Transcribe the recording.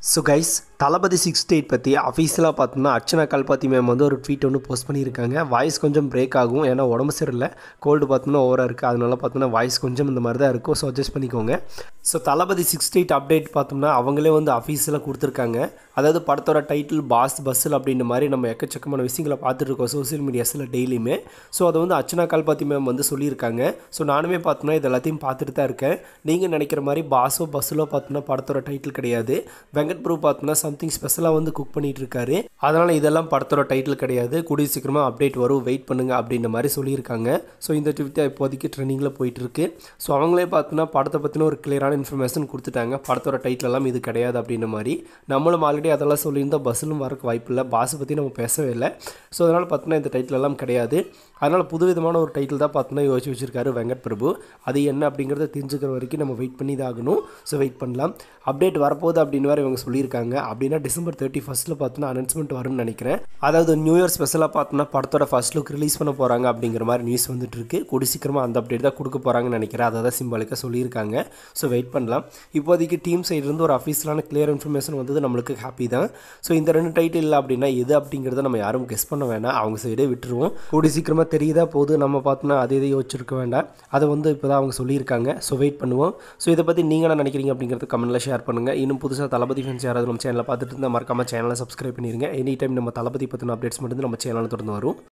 so guys Thalapathy sixty eight பற்றி அஃபீஷியலாக பார்த்தோம்னா அர்ச்சனா கல்பாத்தி மேம் வந்து ஒரு ட்வீட் ஒன்று போஸ்ட் பண்ணியிருக்காங்க வாய்ஸ் கொஞ்சம் பிரேக் ஆகும் ஏன்னா உடம்பு சரியில்லை கோல்டு பார்த்தோம்னா ஓவராக இருக்குது அதனால பார்த்தோம்னா வாய்ஸ் கொஞ்சம் இந்த மாதிரி தான் இருக்கும் ஸோ அட்ஜஸ்ட் பண்ணிக்கோங்க so Thalapathy sixty eight update பார்த்தோம்னா அவங்களே வந்து அஃபீஷியலாக கொடுத்துருக்காங்க அதாவது படத்தோட டைட்டில் பாஸ் பஸ்ஸில் அப்படின்ற மாதிரி நம்ம எக்கச்சக்கமான விஷயங்களை பார்த்துட்டு இருக்கோம் சோசியல் மீடியாஸில் டெய்லியுமே ஸோ அதை வந்து அர்ச்சனா கல்பாத்தி மேம் வந்து சொல்லியிருக்காங்க ஸோ நானுமே பார்த்தோம்னா இது எல்லாத்தையும் பார்த்துட்டு தான் இருக்கேன் நீங்கள் நினைக்கிற மாதிரி பாஸோ பஸ்ஸிலோ பார்த்தோம்னா படத்தோட டைட்டில் கிடையாது வெங்கட் பிரபு பார்த்தோம்னா சம்திங் ஸ்பெஷலாக வந்து குக் பண்ணிட்டு இருக்காரு அதனால் இதெல்லாம் படத்தோட டைட்டில் கிடையாது கூடிய சீக்கிரமாக அப்டேட் வரும் வெயிட் பண்ணுங்க அப்படின்ற மாதிரி சொல்லியிருக்காங்க ஸோ இந்த ட்விட் இப்போதைக்கு ட்ரெண்டிங்கில் போயிட்டு இருக்கு ஸோ அவங்களே பார்த்தோன்னா படத்தை பற்றின ஒரு கிளியரான இன்ஃபர்மேஷன் கொடுத்துட்டாங்க படத்தோட டைட்டில் எல்லாம் இது கிடையாது அப்படின்ற மாதிரி நம்மளும் ஆல்ரெடி அதெல்லாம் சொல்லியிருந்தோம் பஸ்ஸிலும் வரக்கு வாய்ப்பு இல்லை பாஸை பற்றி நம்ம பேசவே இல்லை ஸோ அதனால் பார்த்தோன்னா இந்த டைட்டில் எல்லாம் கிடையாது அதனால் புதுவிதமான ஒரு டைட்டில் தான் பார்த்தோன்னா யோசிச்சு வச்சிருக்காரு வெங்கட் பிரபு அது என்ன அப்படிங்கிறத தெரிஞ்சுக்கிற வரைக்கும் நம்ம வெயிட் பண்ணி தான் ஆகணும் ஸோ வெயிட் பண்ணலாம் அப்டேட் வரப்போகுது அப்படின்னு வேறு இவங்க சொல்லியிருக்காங்க அப்படின்னா டிசம்பர் தேர்ட்டி ஃபஸ்ட்டில் பார்த்தோன்னா அனௌன்ஸ்மெண்ட் வரும்னு நினைக்கிறேன் அதாவது நியூ இயர் ஸ்பெஷலாக பார்த்தோன்னா படத்தோட ஃபர்ஸ்ட் லுக் ரிலீஸ் பண்ண போகிறாங்க அப்படிங்கிற மாதிரி நியூஸ் வந்துட்டு இருக்கு கூடி சீக்கிரமாக அந்த அப்டேட் தான் கொடுக்க போகிறாங்கன்னு நினைக்கிறேன் அதை தான் சிம்பாலிக்காக சொல்லியிருக்காங்க ஸோ வெயிட் பண்ணலாம் இப்போதைக்கு டீம் சைட்லேருந்து ஒரு அஃபீஷியலான கிளியர் இன்ஃபர்மேஷன் வந்தது நம்மளுக்கு ஹாப்பி தான் ஸோ இந்த ரெண்டு டைட்டில் இல்லை அப்படின்னா எது அப்படிங்கிறத நம்ம யாரும் கெஸ் பண்ண வேணாம் அவங்க சைடே விட்டுருவோம் கூடி சீக்கிரமாக தெரியுதா போது நம்ம பார்த்தோன்னா அதை இதை யோசிச்சிருக்க வேண்டாம் அதை வந்து இப்போ தான் அவங்க சொல்லியிருக்காங்க ஸோ வெயிட் பண்ணுவோம் ஸோ இதை பற்றி நீங்கள் என்ன நினைக்கிறீங்க அப்படிங்கிறது கமெண்ட்டில் ஷேர் பண்ணுங்கள் இன்னும் புதுசாக தளபதி ஃபேன்ஸ் யாராவது நம்ம சேனலை பார்த்துட்டு இருந்தால் மறக்காமல் சேனலை சப்ஸ்கிரைப் பண்ணிடுங்க எனி டைம் நம்ம தளபதி பற்றின அப்டேட்ஸ் மட்டும் நம்ம சேனலில் தொடர்ந்து வரும்